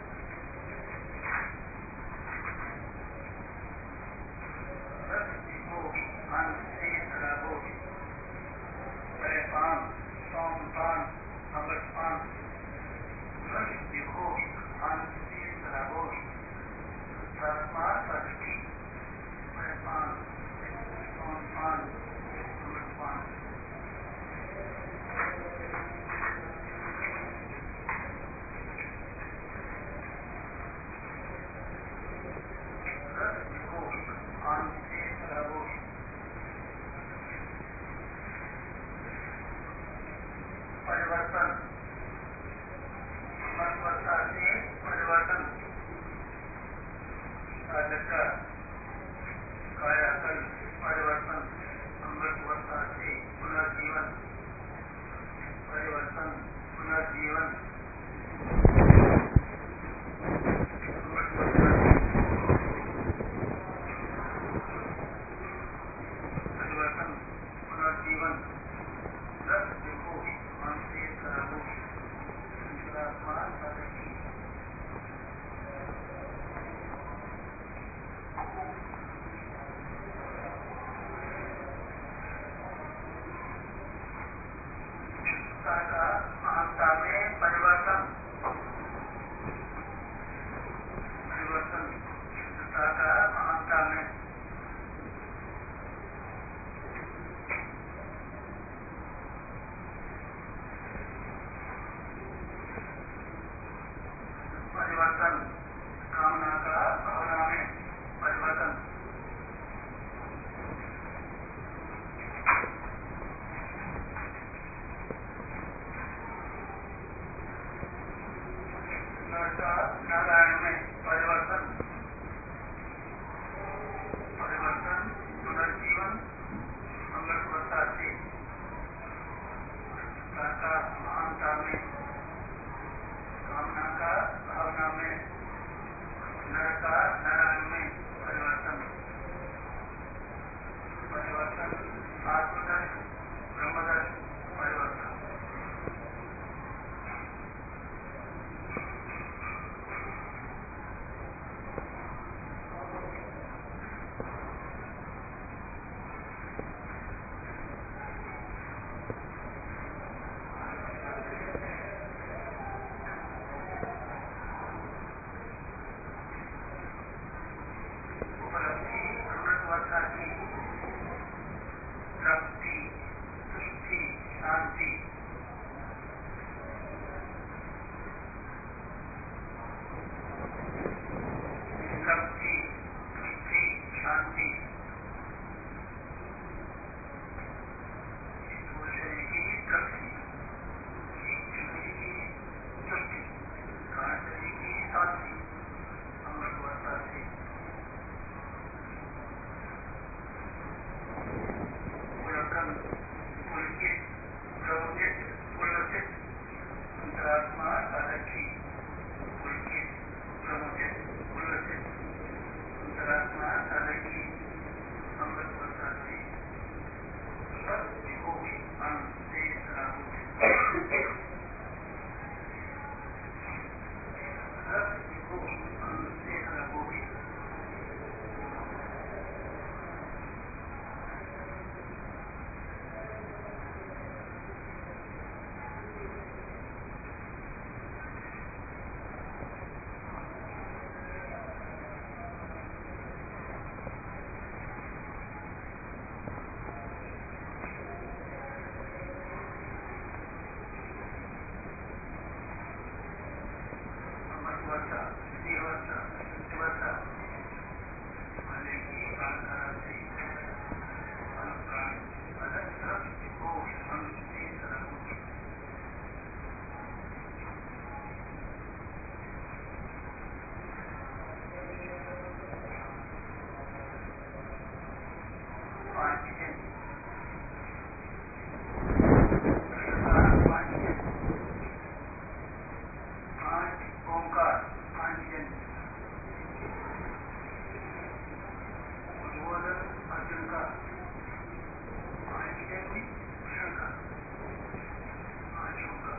रस विभोग अंत से रागोग पान सोमपान अमृतपान रस विभोग अंत से रागोग तस्मा सदकी पान सोमपान अमृतपान रस विभोग अंत से रागोग परिवर्तन मनवर्ता से परिवर्तन साधक का कायाकल परिवर्तन अमृतवर्ता से पुनर्जीवन परिवर्तन पुनर्जीवन अमृतवर्ता परिवर्तन पुनर्जीवन रस देखो मन से कराबो अंतरात्मा साधकी का महानता में परिवर्तन नरका नारायण में परिवर्तन परिवर्तन पुनर्जीवन अमृतवता से का महानता में कामना का भावना में नर का नारायण में परिवर्तन परिवर्तन आत्मदर्श ब्रह्मदर्श परिवर्तन उपलब्धि अमृतवर्षा की तृप्ति तुष्टि शांति तृप्ति तुष्टि शांति स्थूल शरीर की तृप्ति सूक्ष्म शरीर की तुष्टि कारण शरीर की शांति अमृतवर्षा से पुलकम पुलकित प्रवचित पुलसित अंतरात्मा साधकी पुलकित प्रवचित पुलसित अंतरात्मा साधकी अमृत वर्षा से सब विभोगी आनंद से सराबोधित सब विभोगी आनंद से सराबोधित अमृतवर्षा देवर्षा सत्यवर्षा भले की प्रार्थना से अनुप्राण अलग तरफ घोष अंश से सरल पांच दिन पांच दिन पांच ओंकार पांच जन उद्बोधन अर्जुन का पांच जन कृष्ण का पांच ओंकार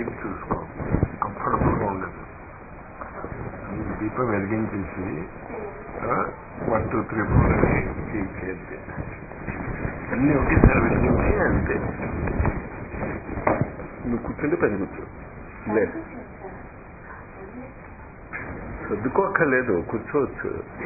టైప్ చూసుకో కంఫర్టబుల్గా ఉండదు ఈ దీపం వెలిగించేసి వన్ టూ త్రీ ఫోర్ అని తీసేది అన్నీ ఒకేసారి వెలిగించి అంతే నువ్వు కూర్చుంటే పని కూర్చో లే సర్దుకోక్కర్లేదు కూర్చోవచ్చు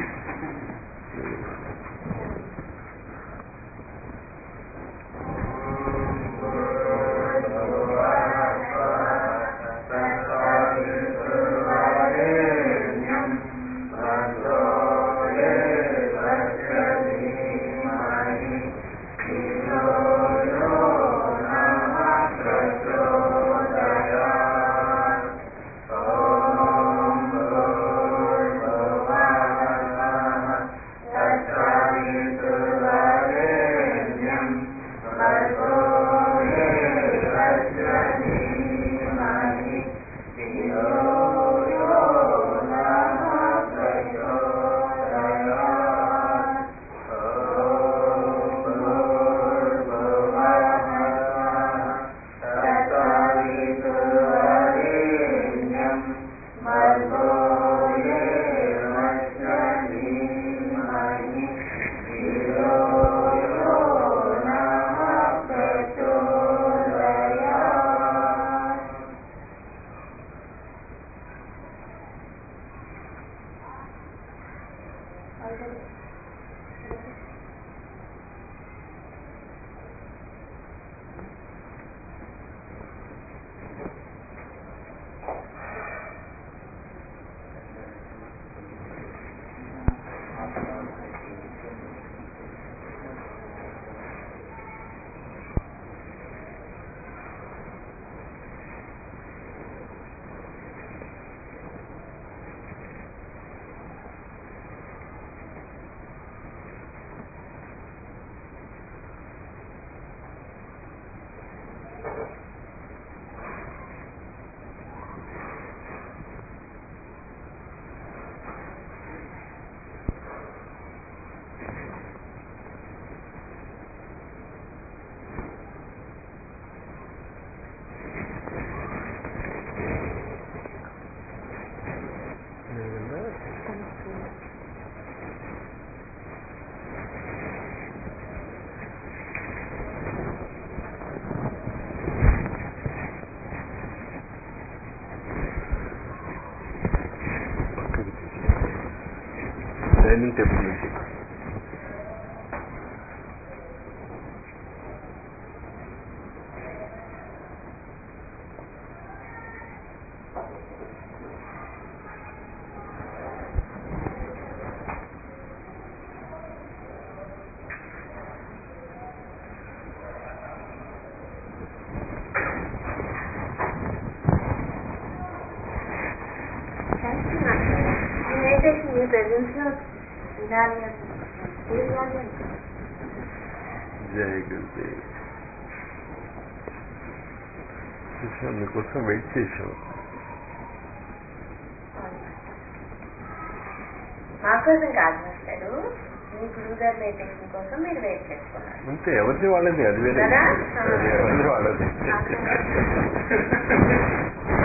డైనింగ్ టేబుల్ నుంచి నేనైతే మీ ప్రెజెన్స్ లో వినాలి అని తెలియాలి అని జై గురుదేవ్ చూసాం మీకోసం వెయిట్ చేసాం మా కోసం కాదు మాస్టారు మీ గురువు గారి మెడిటేషన్ కోసం మీరు వెయిట్ చేసుకున్నారు అంతే ఎవరిది వాళ్ళది అది వేరే కదా? అది ఎవరిది వాళ్ళది